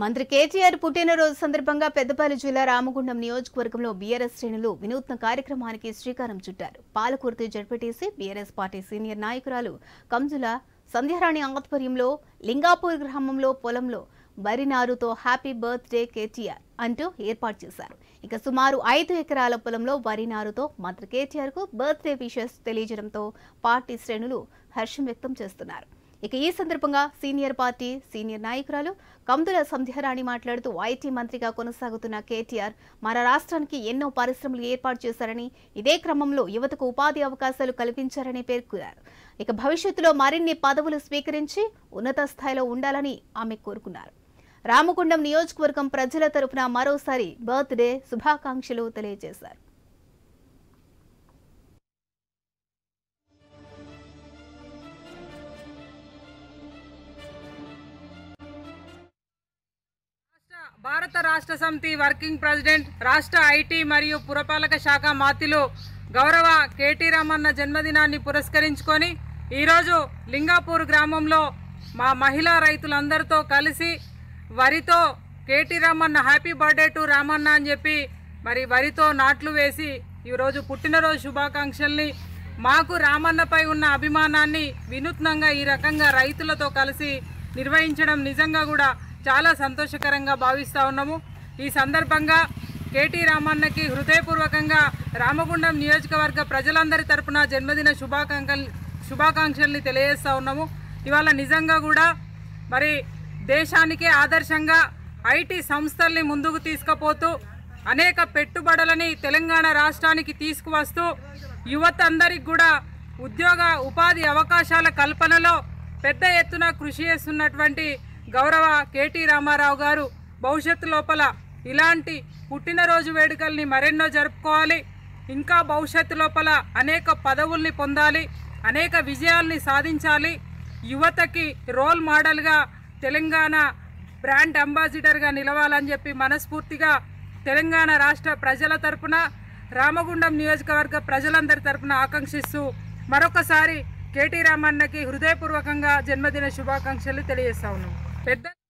మంత్రి కేటీఆర్ పుట్టినరోజు సందర్భంగా పెద్దపల్లి జిల్లా రామగుండం నియోజకవర్గంలో బీఆర్ఎస్ శ్రేణులు వినూత్న కార్యక్రమానికి శ్రీకారం చుట్టారు Palakurthi ZPTC BRS party senior నాయకురాలు కంజుల సంధ్యారాణి ఆధ్వర్యంలో లింగాపూర్ గ్రామంలో పొలంలో వరి నారుతో హ్యాపీ బర్త్డే కేటీఆర్ అంటూ ఏర్పాటు చేశారు ఇక సుమారు ఐదు ఎకరాల పొలంలో వరి నారుతో మంత్రి కేటీఆర్ కు బర్త్డే విషెస్ తెలియజేయడంతో పార్టీ శ్రేణులు హర్షం వ్యక్తం చేస్తున్నారు ఇక ఈ సందర్భంగా సీనియర్ పార్టీ సీనియర్ నాయకురాలు కందుల సంధ్యారాణి మాట్లాడుతూ ఐటీ మంత్రిగా కొనసాగుతున్న కేటీఆర్ మన రాష్ట్రానికి ఎన్నో పరిశ్రమలు ఏర్పాటు చేశారని ఇదే క్రమంలో యువతకు ఉపాధి అవకాశాలు కల్పించారని పేర్కొన్నారు ఇక భవిష్యత్తులో మరిన్ని పదవులు స్వీకరించి ఉన్నత స్థాయిలో ఉండాలని ఆమె కోరుకున్నారు రామగుండం నియోజకవర్గం ప్రజల తరపున మరోసారి బర్త్డే శుభాకాంక్షలు తెలియజేశారు రాష్ట్ర- భారత రాష్ట్ర సమితి వర్కింగ్ ప్రెసిడెంట్ రాష్ట్ర ఐటీ మరియు పురపాలక శాఖ మాతిలు గౌరవ కేటీ రామన్న జన్మదినాన్ని పురస్కరించుకొని ఈరోజు లింగాపూర్ గ్రామంలో మా మహిళా రైతులందరితో కలిసి వరితో KT Ramanna happy birthday to Ramanna అని చెప్పి మరి వరితో నాట్లు వేసి ఈరోజు పుట్టినరోజు శుభాకాంక్షల్ని మాకు రామన్నపై ఉన్న అభిమానాన్ని వినూత్నంగా ఈ రకంగా రైతులతో కలిసి నిర్వహించడం నిజంగా కూడా చాలా సంతోషకరంగా భావిస్తూ ఉన్నాము ఈ సందర్భంగా కేటీ రామన్నకి హృదయపూర్వకంగా రామగుండం నియోజకవర్గ ప్రజలందరి తరపున జన్మదిన శుభాకాంక్షలు శుభాకాంక్షల్ని తెలియజేస్తూ ఉన్నాము ఇవాళ నిజంగా కూడా మరి దేశానికే ఆదర్శంగా ఐటీ సంస్థల్ని ముందుకు తీసుకుపోతూ అనేక పెట్టుబడులని తెలంగాణ రాష్ట్రానికి తీసుకువస్తూ యువత అందరికి కూడా ఉద్యోగ ఉపాధి అవకాశాల కల్పనలో పెద్ద ఎత్తున కృషి చేస్తున్నటువంటి గౌరవ కేటీ రామారావు గారు భవిష్యత్తు లోపల ఇలాంటి పుట్టినరోజు వేడుకల్ని మరెన్నో జరుపుకోవాలి ఇంకా భవిష్యత్తు లోపల అనేక పదవుల్ని పొందాలి అనేక విజయాల్ని సాధించాలి యువతకి రోల్ మోడల్గా తెలంగాణ బ్రాండ్ అంబాసిడర్గా నిలవాలని చెప్పి మనస్ఫూర్తిగా తెలంగాణ రాష్ట్ర ప్రజల తరపున రామగుండం నియోజకవర్గ ప్రజలందరి తరపున ఆకాంక్షిస్తూ మరొకసారి కేటీ రామన్నకి హృదయపూర్వకంగా జన్మదిన శుభాకాంక్షలు తెలియజేస్తా ఉన్నాం పెద్ద